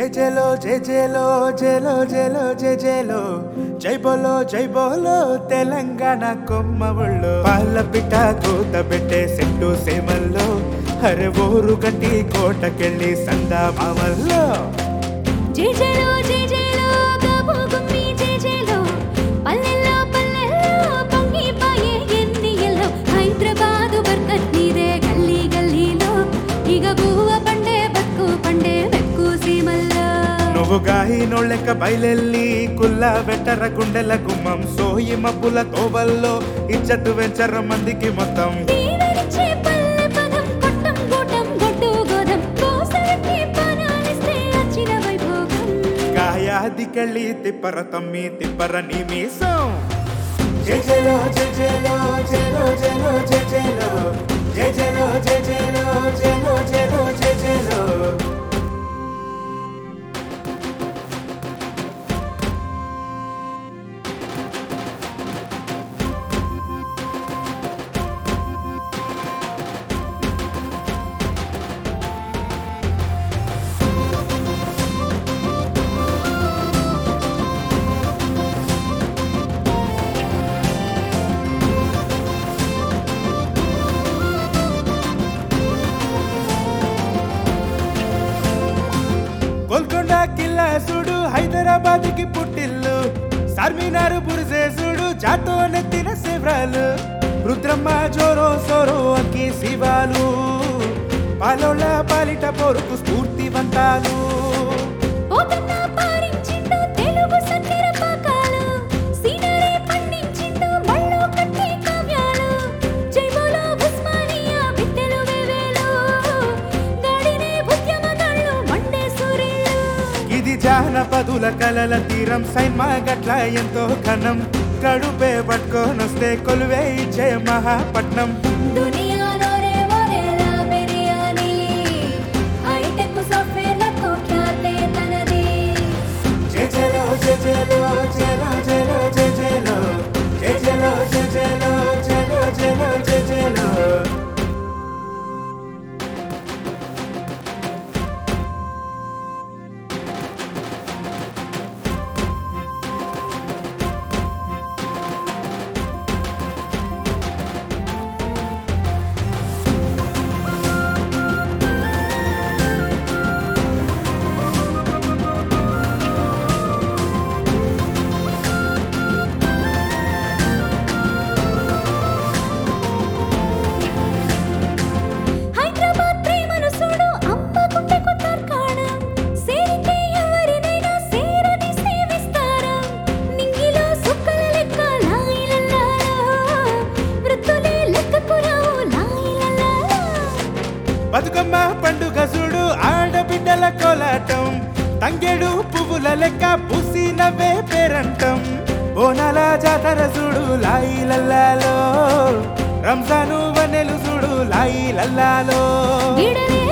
జేజేలో జేజేలో జేలో జేలో జేజేలో జై బోలో జై బోలో తెలంగాణ కొమ్మ ఒళ్ళు పాల పిట్ట కూత పెట్టే సెట్టు సేమల్లో హరె ఊరు కట్టి కోటకెళ్ళి సందా మామల్లో జేజేలో జేజేలో గబు గుమ్మి జేజేలో పల్లెల్లో పల్లెల్లో పొంగిపోయే ఎన్నియల్లో హైదరాబాదు బర్కత్ నీదే గల్లీ గల్లీలో ఇక బువ్వ పండే బక్కు పండే వెక్కు సీమల్లో నువ్వు గాయినోళ్ళెక్క బయలెల్లి కుల్ల వెట్టర గుండెల గుమ్మం సోయి మబ్బుల తోవల్లో ఇచ్చట్టు వెంచర మందికి మొత్తం దీవెనిచ్చే పల్లె పదం కొట్టం గూటం గొడ్డు గోదం కోసరికి పనాలిస్తే వచ్చిన వైభోగం గాయాదికెళ్ళి తిప్పర తమ్మి తిప్పర నీ మీసం జేజేలో జేజేలో జేలో జేలో జేజేలో జేజేలో జేజేలో జేలో జేలో జేజేలో గోల్కొండ కిల్లా చూడు హైదరాబాద్ కి పుట్టిల్లు చార్మినార్ బురుజేసుడు జాతో నెత్తిన శివరాలు రుద్రమ్మ జోరో సోరో అక్కి శివాలు పాలోళ్ళ పాలిట పొరుకు స్ఫూర్తివంతాలు పోతన్న పారించిండు తెలుగు సక్కెర పాకాలు సీనరీ పండించిండు మళ్ళో కట్టి కావ్యాలు జైబోలో ఉస్మానియా బిడ్డలు వేవేలు గాడినే ఉద్యమగాళ్ళు మండే సూర్యులు ఇది జానపదుల కలల తీరం సైన్మా గట్ల ఎంతో ఘనం కడుపే పట్టుకొనొస్తే కొలువే ఇచ్చే మహాపట్నం దునియాలో రే ఒరేలా బిర్యానీ హైటెక్ సాఫ్ట్వేర్లకు ఖ్యాతే తనది జేజేలో జేజేలో జేలో జేలో జేజేలో జేజేలో జేజేలో జేలో జేలో జేజేలో హైదరాబాద్ ప్రేమను చూడు అమ్మకుంటే కొత్తార్కాణం సేరితే ఎవరినైనా సేరని సేవిస్తారా నింగిలో సుక్కల లెక్క లాయిలల్లాలా వృత్తులే లెక్కకు రావు లాయిలల్లాలా బతుకమ్మ పండుగ చూడు ఆడబిడ్డల కోలాటం తంగేడు పువ్వుల లెక్క పూసి నవ్వే పేరంటం బోనాల జాతర చూడు లాయి లల్లాలో రంజాను వనెలు చూడు లాయి లల్లాలో విడలే